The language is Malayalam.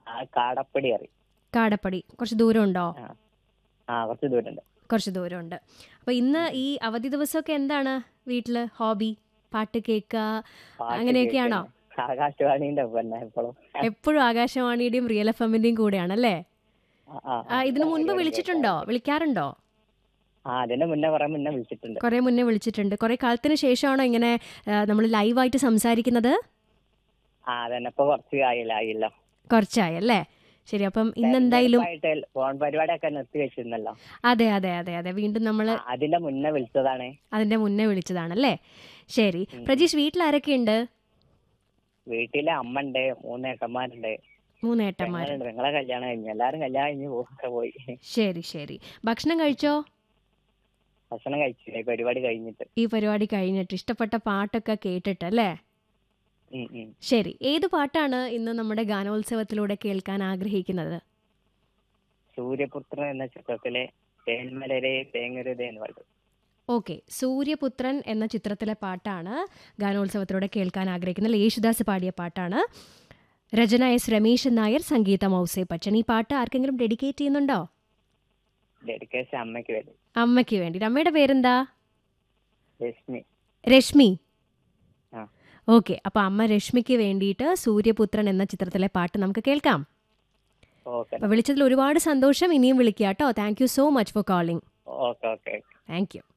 ആ കാടപ്പടി അറിയും കാടപ്പടി കുറച്ച് ദൂരം ഉണ്ടോ ആ കുറച്ച് ദൂരമുണ്ട് കുറച്ച് ദൂരമുണ്ട് അപ്പോൾ ഇന്ന് ഈ അവധി ദിവസമൊക്കെ എന്താണ് വീട്ടിൽ ഹോബി പാട്ട് കേൾക്കുക പാട്ട് അങ്ങനെയൊക്കെയാണോ? കേൾക്കുന്നു. ആകാശവാണിന്റെ പിന്നെ എപ്പോഴും എപ്പോഴും ആകാശവാണിയുടെയും റിയൽ എഫ് എമ്മിൻ്റെയും കൂടെയാണല്ലേ ആ, ഇതിനു മുൻപ് വിളിച്ചിട്ടുണ്ടോ വിളിക്കാറുണ്ടോ ആ അതിന്റെ മുന്നേ കുറെ മുന്നേ വിളിച്ചിട്ടുണ്ട് കുറേ മുന്നേ വിളിച്ചിട്ടുണ്ട് കുറേ കാലത്തിന് ശേഷമാണോ ഇങ്ങനെ നമ്മൾ ലൈവായിട്ട് സംസാരിക്കുന്നത് ആ അതന്നെ ഇപ്പൊ കുറച്ച് ആയില്ല ആയില്ലോ കുറച്ചായല്ലേ ശരി അപ്പം ഇന്നെന്തായാലും തെരഞ്ഞെടുപ്പായിട്ട് ഫോൺ പരിപാടിയൊക്കെ നിർത്തി വെച്ചിരുന്നല്ലോ അതെ അതെ അതെ അതെ വീണ്ടും നമ്മൾ ആ, അതിന്റെ മുന്നേ വിളിച്ചതാണ് അതിന്റെ മുന്നേ വിളിച്ചതാണല്ലേ ശരി ഉം. പ്രജീഷ് വീട്ടിൽ ആരൊക്കെയുണ്ട് വീട്ടിലെ അമ്മ ഉണ്ട് മൂന്ന് ഏട്ടന്മാരുണ്ട് മൂന്നേട്ടന്മാർ പെങ്ങളുണ്ട് നിങ്ങളെ കല്യാണം കഴിഞ്ഞു എല്ലാരും കല്യാണം കഴിഞ്ഞ് പോ- പോയി ശരി ശരി ഭക്ഷണം കഴിച്ചോ ഭക്ഷണം കഴിച്ചില്ലേ പരിപാടി കഴിഞ്ഞിട്ട് ഈ പരിപാടി കഴിഞ്ഞിട്ട് ഇഷ്ടപ്പെട്ട പാട്ടൊക്കെ കേട്ടിട്ട് അല്ലേ ഉം, ഉം. ശരി ഏത് പാട്ടാണ് ഇന്ന് നമ്മുടെ ഗാനോത്സവത്തിലൂടെ കേൾക്കാൻ ആഗ്രഹിക്കുന്നത് സൂര്യപുത്രൻ എന്ന ചിത്രത്തിലെ തേന്മലരെ തേങ്ങരുത് എന്ന് പാട്ട് ഓക്കെ സൂര്യപുത്രൻ എന്ന ചിത്രത്തിലെ പാട്ടാണ് ഗാനോത്സവത്തിലൂടെ കേൾക്കാൻ ആഗ്രഹിക്കുന്നത് യേശുദാസ് പാടിയ പാട്ടാണ് രചന എസ് രമേശൻ നായർ സംഗീതം ഔസേ പച്ചൻ ഈ പാട്ട് ആർക്കെങ്കിലും ഡെഡിക്കേറ്റ് ചെയ്യുന്നുണ്ടോ ഡെഡിക്കേഷൻ അമ്മയ്ക്ക് വേണ്ടി അമ്മയ്ക്ക് വേണ്ടി അമ്മയുടെ പേരെന്താ രശ്മി രശ്മി ആ. ഓക്കെ അപ്പൊ അമ്മ രശ്മിക്ക് വേണ്ടിയിട്ട് സൂര്യപുത്രൻ എന്ന ചിത്രത്തിലെ പാട്ട് നമുക്ക് കേൾക്കാം ഓക്കെ അപ്പൊ വിളിച്ചതിൽ ഒരുപാട് സന്തോഷം ഇനിയും വിളിക്കാം കേട്ടോ thank you so much for calling okay okay thank U